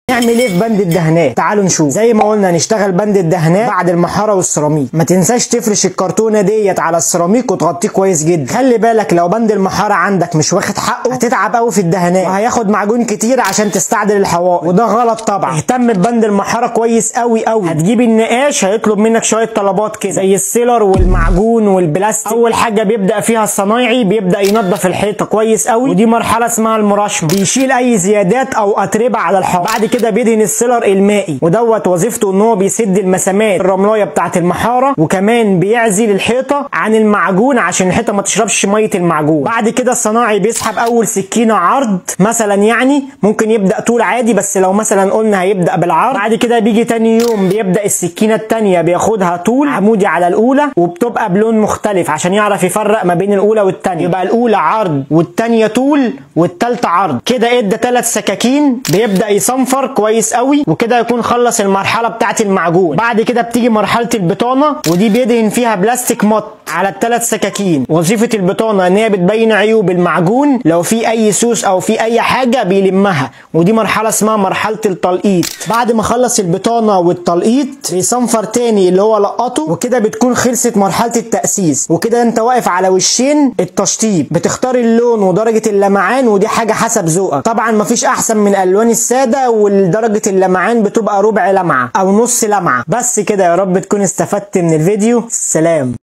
نعمل ايه في بند الدهانات تعالوا نشوف زي ما قلنا نشتغل بند الدهانات بعد المحاره والسيراميك ما تنساش تفرش الكرتونه ديت على السيراميك وتغطيه كويس جدا خلي بالك لو بند المحاره عندك مش واخد حقه هتتعب قوي في الدهانات وهياخد معجون كتير عشان تستعدل الحوائط وده غلط طبعا اهتم ببند المحاره كويس قوي قوي هتجيب النقاش هيطلب منك شويه طلبات كده زي السيلر والمعجون والبلاستيك اول حاجه بيبدا فيها الصنايعي بيبدا ينظف الحيطه كويس قوي ودي مرحله اسمها المرشم بيشيل اي زيادات او اتربه على الحائط بعد كده بيدهن السيلر المائي ودوت وظيفته ان هو بيسد المسامات الرملايه بتاعه المحاره وكمان بيعزل الحيطه عن المعجون عشان الحيطه ما تشربش ميه المعجون بعد كده الصناعي بيسحب اول سكينه عرض مثلا يعني ممكن يبدا طول عادي بس لو مثلا قلنا هيبدا بالعرض بعد كده بيجي تاني يوم بيبدا السكينه التانيه بياخدها طول عمودي على الاولى وبتبقى بلون مختلف عشان يعرف يفرق ما بين الاولى والتانيه يبقى الاولى عرض والتانيه طول والتالتة عرض كده ادى ثلاث سكاكين بيبدا يصنفر كويس قوي وكده يكون خلص المرحله بتاعه المعجون بعد كده بتيجي مرحله البطانه ودي بيدهن فيها بلاستيك مط على الثلاث سكاكين وظيفه البطانه ان هي بتبين عيوب المعجون لو في اي سوس او في اي حاجه بيلمها ودي مرحله اسمها مرحله التلقيط بعد ما خلص البطانه والتلقيط بيصنفر تاني اللي هو لقطه وكده بتكون خلصت مرحله التاسيس وكده انت واقف على وشين التشطيب بتختار اللون ودرجه اللمعان ودي حاجه حسب ذوقك طبعا مفيش احسن من الالوان الساده ودرجه اللمعان بتبقى ربع لمعه او نص لمعه بس كده يا رب تكون استفدت من الفيديو سلام